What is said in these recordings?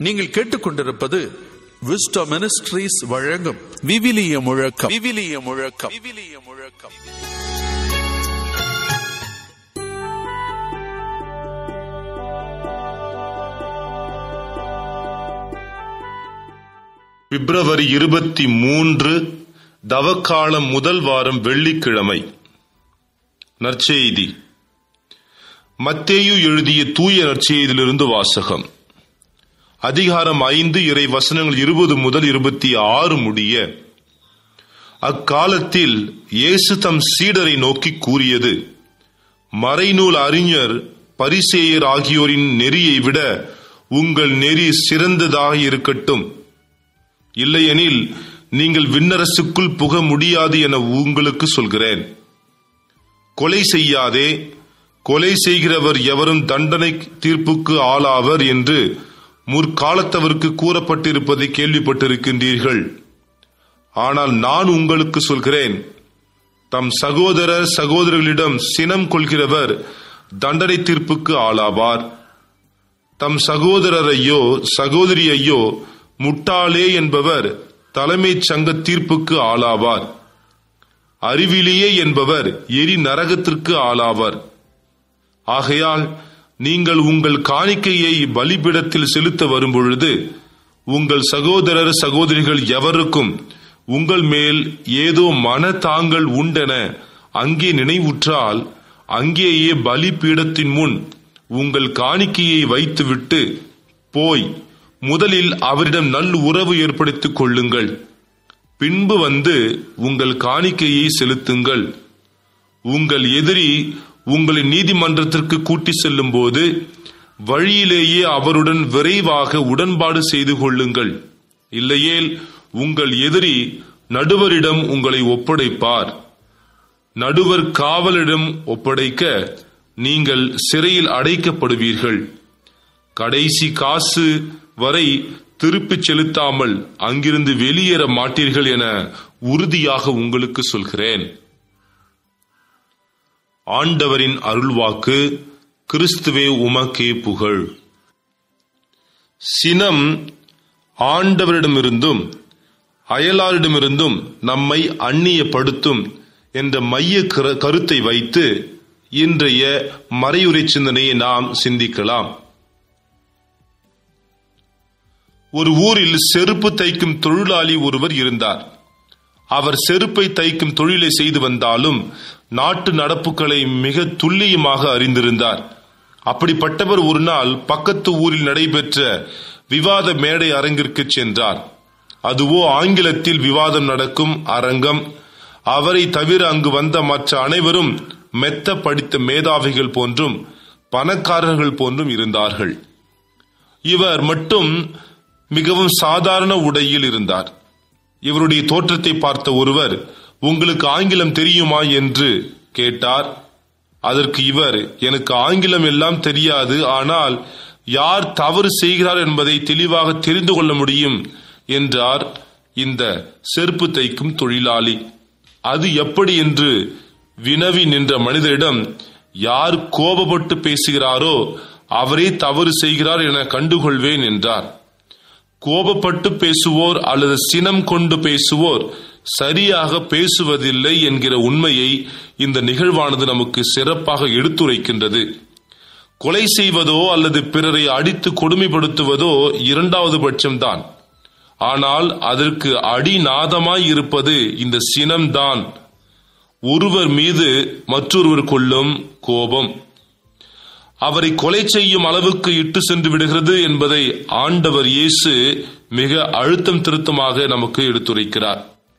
நீங்கள் கேட்டுக்கொண்டிருப்பது wisdom ministries வழங்கும் விவிலிய முழக்கம் விவிலிய முழக்கம் விவிலிய முழக்கம் பிப்ரவரி இருபத்தி மூன்று தவக்காலம் முதல் வாரம் வெள்ளிக்கிழமை நற்செய்தி மத்தேயு எழுதிய தூய நற்செய்தியிலிருந்து வாசகம் அதிகாரம் ஐந்து இறை வசனங்கள் இருபது முதல் இருபத்தி ஆறு முடிய அக்காலத்தில் இயேசு தம் சீடரை நோக்கி கூறியது மறைநூல் அறிஞர் பரிசேயர் ஆகியோரின் நெறியை விட உங்கள் நெறி சிறந்ததாக இருக்கட்டும் இல்லையெனில் நீங்கள் விண்ணரசுக்குள் புக முடியாது என உங்களுக்கு சொல்கிறேன் கொலை செய்யாதே கொலை செய்கிறவர் எவரும் தண்டனை தீர்ப்புக்கு ஆளாவர் என்று முற்காலத்தவருக்கு கூறப்பட்டிருப்பதை கேள்விப்பட்டிருக்கின்றீர்கள் ஆனால் நான் உங்களுக்கு சொல்கிறேன் தம் சகோதர சகோதரர்களிடம் சினம் கொள்கிறவர் தண்டனை தீர்ப்புக்கு ஆளாவார் தம் சகோதரரையோ சகோதரியையோ முட்டாளே என்பவர் தலைமைச் சங்க தீர்ப்புக்கு ஆளாவார் அறிவிலியே என்பவர் எரி நரகத்திற்கு ஆளாவார் ஆகையால் நீங்கள் உங்கள் காணிக்கையை பலிபிடத்தில் செலுத்த வரும்பொழுது உங்கள் சகோதரர் சகோதரிகள் எவருக்கும் உங்கள் மேல் ஏதோ மனத்தாங்கள் உண்டென அங்கே நினைவுற்றால் அங்கேயே பலிபீடத்தின் முன் உங்கள் காணிக்கையை வைத்துவிட்டு போய் முதலில் அவரிடம் நல் உறவு ஏற்படுத்திக் கொள்ளுங்கள் பின்பு வந்து உங்கள் காணிக்கையை செலுத்துங்கள் உங்கள் எதிரி உங்களை நீதிமன்றத்திற்கு கூட்டி செல்லும் போது வழியிலேயே அவருடன் விரைவாக உடன்பாடு செய்து கொள்ளுங்கள் இல்லையேல் உங்கள் எதிரி நடுவரிடம் உங்களை ஒப்படைப்பார் நடுவர் காவலிடம் ஒப்படைக்க நீங்கள் சிறையில் அடைக்கப்படுவீர்கள் கடைசி காசு வரை திருப்பிச் செலுத்தாமல் அங்கிருந்து வெளியேற மாட்டீர்கள் என உறுதியாக உங்களுக்கு சொல்கிறேன் ஆண்டவரின் அருள்வாக்கு கிறிஸ்துவே உமக்கே புகழ் சினம் ஆண்டவரிடமிருந்தும் அயலாரிடமிருந்தும் நம்மை அந்நியப்படுத்தும் என்ற மைய கரு- கருத்தை வைத்து இன்றைய மறையுரை சிந்தனையை நாம் சிந்திக்கலாம் ஒரு ஊரில் செருப்பு தைக்கும் தொழிலாளி ஒருவர் இருந்தார் அவர் செருப்பை தைக்கும் தொழிலை செய்து வந்தாலும் நாட்டு நடப்புகளை மிக துல்லியமாக அறிந்திருந்தார் அப்படிப்பட்டவர் ஒரு நாள் பக்கத்து ஊரில் நடைபெற்ற விவாத மேடை அரங்கிற்கு சென்றார் அதுவோ ஆங்கிலத்தில் விவாதம் நடக்கும் அரங்கம் அவரை தவிர அங்கு வந்த மற்ற அனைவரும் மெத்த படித்த மேதாவிகள் போன்றும் பணக்காரர்கள் போன்றும் இருந்தார்கள் இவர் மட்டும் மிகவும் சாதாரண உடையில் இருந்தார் இவருடைய தோற்றத்தை பார்த்த ஒருவர் உங்களுக்கு ஆங்கிலம் தெரியுமா என்று கேட்டார் அதற்கு இவர் எனக்கு ஆங்கிலம் எல்லாம் தெரியாது ஆனால் யார் தவறு செய்கிறார் என்பதை தெளிவாக தெரிந்து கொள்ள முடியும் என்றார் இந்த செருப்பு தைக்கும் தொழிலாளி அது எப்படி என்று வினவி நின்ற மனிதரிடம் யார் கோபப்பட்டு பேசுகிறாரோ அவரே தவறு செய்கிறார் என கண்டுகொள்வேன் என்றார் கோபப்பட்டு பேசுவோர் அல்லது சினம் கொண்டு பேசுவோர் சரியாக பேசுவதில்லை என்கிற உண்மையை இந்த நிகழ்வானது நமக்கு சிறப்பாக எடுத்துரைக்கின்றது கொலை செய்வதோ அல்லது பிறரை அடித்து கொடுமைப்படுத்துவதோ இரண்டாவது பட்சம்தான் ஆனால் அதற்கு அடிநாதமாய் இருப்பது இந்த சினம்தான் ஒருவர் மீது மற்றொருவர் கொள்ளும் கோபம் அவரை கொலை செய்யும் அளவுக்கு இட்டு சென்று விடுகிறது என்பதை ஆண்டவர் இயேசு மிக அழுத்தம் திருத்தமாக நமக்கு எடுத்துரைக்கிறார்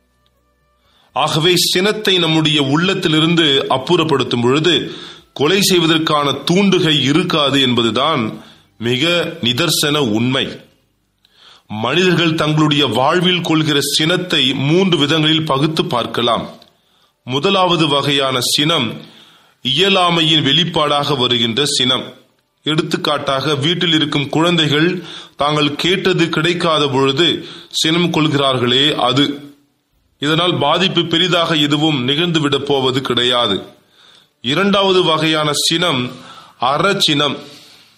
ஆகவே சினத்தை நம்முடைய உள்ளத்திலிருந்து அப்புறப்படுத்தும் பொழுது கொலை செய்வதற்கான தூண்டுகை இருக்காது என்பதுதான் மிக நிதர்சன உண்மை மனிதர்கள் தங்களுடைய வாழ்வில் கொள்கிற சினத்தை மூன்று விதங்களில் பகுத்து பார்க்கலாம் முதலாவது வகையான சினம் இயலாமையின் வெளிப்பாடாக வருகின்ற சினம் எடுத்துக்காட்டாக வீட்டில் இருக்கும் குழந்தைகள் தாங்கள் கேட்டது கிடைக்காத பொழுது சினம் கொள்கிறார்களே அது இதனால் பாதிப்பு பெரிதாக எதுவும் நிகழ்ந்துவிடப் போவது கிடையாது இரண்டாவது வகையான சினம் அறச்சினம்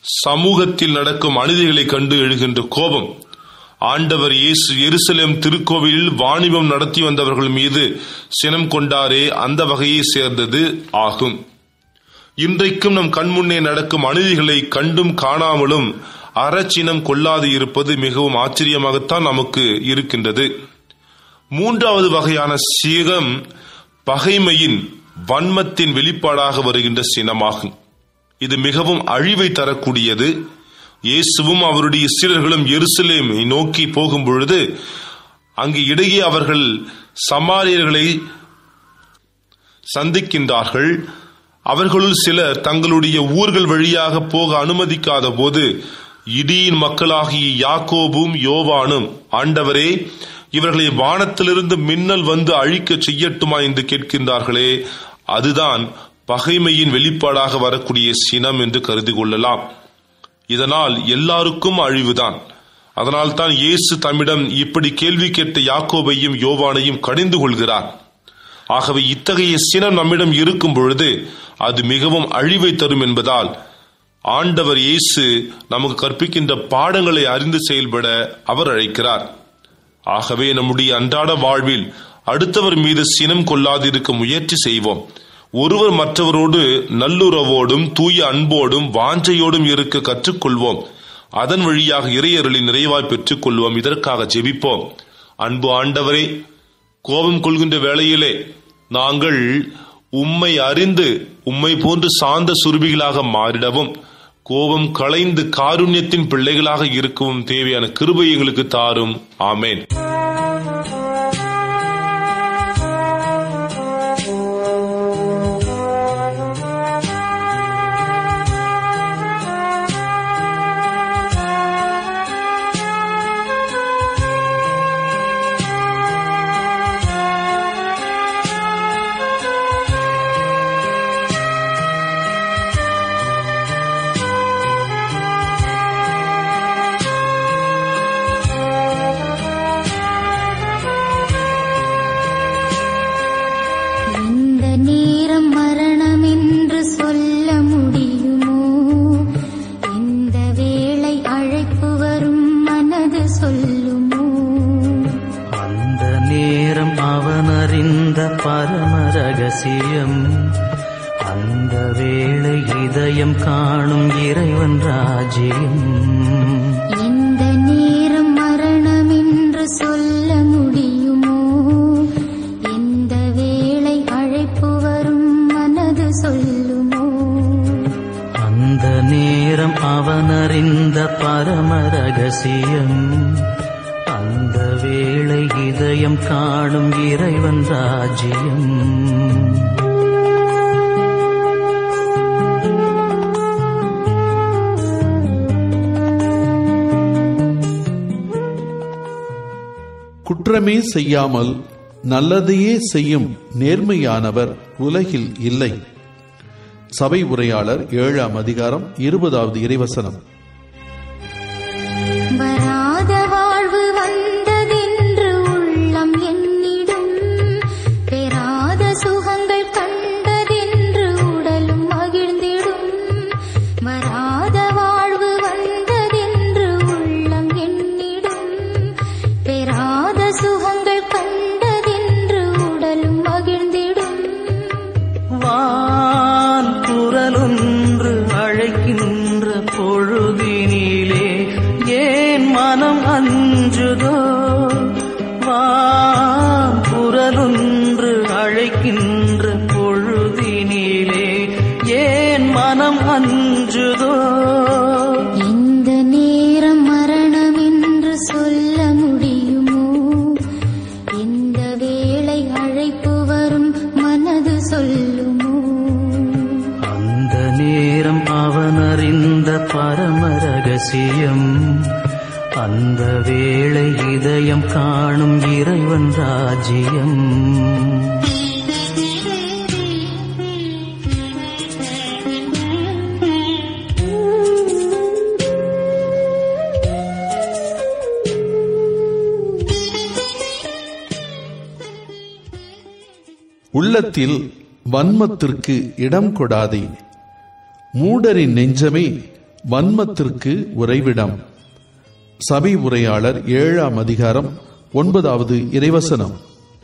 சமூகத்தில் நடக்கும் அநீதிகளை கண்டு எழுகின்ற கோபம் ஆண்டவர் இயேசு எருசலேம் திருக்கோவிலில் வாணிபம் நடத்தி வந்தவர்கள் மீது சினம் கொண்டாரே அந்த வகையை சேர்ந்தது ஆகும் இன்றைக்கும் நம் கண்முன்னே நடக்கும் அநீதிகளை கண்டும் காணாமலும் அறச்சினம் கொள்ளாது இருப்பது மிகவும் ஆச்சரியமாகத்தான் நமக்கு இருக்கின்றது மூன்றாவது வகையான சீகம் பகைமையின் வன்மத்தின் வெளிப்பாடாக வருகின்ற சினமாகும் இது மிகவும் அழிவை தரக்கூடியது இயேசுவும் அவருடைய சீடர்களும் எருசலேமை நோக்கி போகும் பொழுது அங்கு இடையே அவர்கள் சமாரியர்களை சந்திக்கின்றார்கள் அவர்களுள் சிலர் தங்களுடைய ஊர்கள் வழியாக போக அனுமதிக்காத போது இடியின் மக்களாகிய யாக்கோபும் யோவானும் ஆண்டவரே இவர்களை வானத்திலிருந்து மின்னல் வந்து அழிக்க செய்யட்டுமா என்று கேட்கின்றார்களே அதுதான் பகைமையின் வெளிப்பாடாக வரக்கூடிய சினம் என்று கருதி கொள்ளலாம் இதனால் எல்லாருக்கும் அழிவுதான் அதனால் தான் இயேசு தம்மிடம் இப்படி கேள்வி கேட்ட யாக்கோபையும் யோவானையும் கடிந்து கொள்கிறார் ஆகவே இத்தகைய சினம் நம்மிடம் இருக்கும் பொழுது அது மிகவும் அழிவை தரும் என்பதால் ஆண்டவர் இயேசு நமக்கு கற்பிக்கின்ற பாடங்களை அறிந்து செயல்பட அவர் அழைக்கிறார் ஆகவே நம்முடைய அன்றாட வாழ்வில் அடுத்தவர் மீது சினம் கொள்ளாதிருக்க முயற்சி செய்வோம் ஒருவர் மற்றவரோடு நல்லுறவோடும் தூய அன்போடும் வாஞ்சையோடும் இருக்க கற்றுக்கொள்வோம் அதன் வழியாக இறையருளின் நிறைவாய் பெற்றுக் கொள்வோம் இதற்காக ஜெபிப்போம் அன்பு ஆண்டவரே கோபம் கொள்கின்ற வேளையிலே நாங்கள் உம்மை அறிந்து உம்மை போன்று சார்ந்த சுருபிகளாக மாறிடவும் கோபம் களைந்து காருண்யத்தின் பிள்ளைகளாக இருக்கவும் தேவையான கிருபை எங்களுக்கு தாரும் ஆமேன் இந்த நேரம் மரணம் என்று சொல்ல முடியுமோ இந்த வேளை அழைப்பு வரும் மனது சொல்லுமோ அந்த நேரம் அவனறிந்த பரம ரகசியம் அந்த வேளை இதயம் காணும் இறைவன் ராஜ்யம் இந்த நேரம் மரணம் என்று சொல்ல முடியுமோ இந்த வேளை அழைப்பு வரும் மனது சொல்லுமோ அந்த நேரம் அவனறிந்த பரம ரகசியம் அந்த வேளை இதயம் காணும் இறைவன் ராஜ்யம் குற்றமே செய்யாமல் நல்லதையே செய்யும் நேர்மையானவர் உலகில் இல்லை சபை உரையாளர் ஏழாம் அதிகாரம் இருபதாவது இறைவசனம் வராத வாழ்வு வந்ததென்று உள்ளம் என்னிடும் பெறாத சுகங்கள் கண்டதென்று உடலும் மகிழ்ந்திடும் வராத வாழ்வு வந்ததென்று உள்ளம் என்னிடும் பெறாத சுகங்கள் கண்டதென்று உடலும் மகிழ்ந்திடும் வான் குரலொன்று அழைக்கின்ற பொழுதினிலே ஏன் மனம் அஞ்சுதோ வான் குரலொன்று அழைக்கின்ற பொழுதினிலே ஏன் மனம் அஞ்சுதோ இந்த நேரம் மரணம் என்று சொல்ல முடியுமோ இந்த வேளை அழைப்பு வரும் மனது சொல்லுமோ அந்த நேரம் அவனறிந்த பரம ரகசியம் அந்த வேளை இதயம் காணும் இறைவன் ராஜ்யம் உள்ளத்தில் வன்மத்திற்கு இடம் கொடாதே மூடரின் நெஞ்சமே வன்மத்திற்கு உறைவிடம் சபை உரையாளர் ஏழாம் அதிகாரம் ஒன்பதாவது இறைவசனம்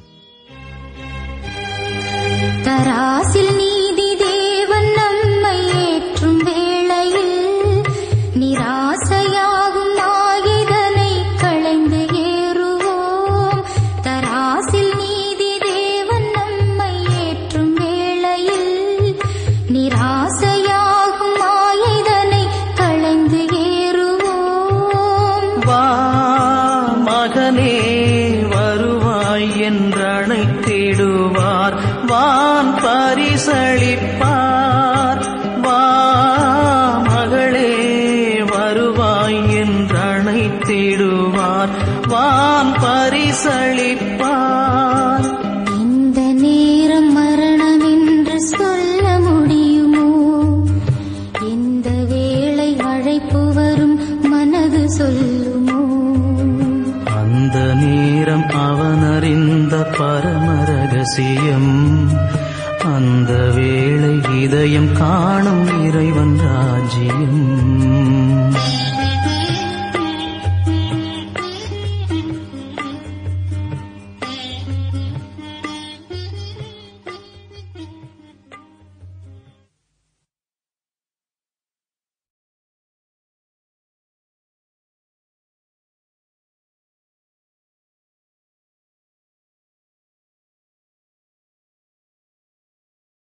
தராசில் நீதி தேவன் நம்மை ஏற்றும் வேளையில் நிராசையாகும் ஆயுதனை களைந்து ஏறுவோம் தராசில் நீதி தேவன் நம்மை ஏற்றும் வேளையில் நிராசையாகும் ஆயுதனை களைந்து ஏறுவோம் வா மகனே வருவாய் என்றழைத்திடுவார் வான் பரிசளிப்பார் வா மகளே வருவாய் என்றழைத்திடுவார் வான் பரிசளிப்பார் இந்த நேரம் மரணம் என்று சொல்ல முடியுமோ இந்த வேளை அழைப்பு வரும் மனது சொல்லுமோ அந்த நேரம் அவனறிந்த பரம ரகசியம் அந்த வேளை இதயம் காணும் இறைவன் ராஜ்யம்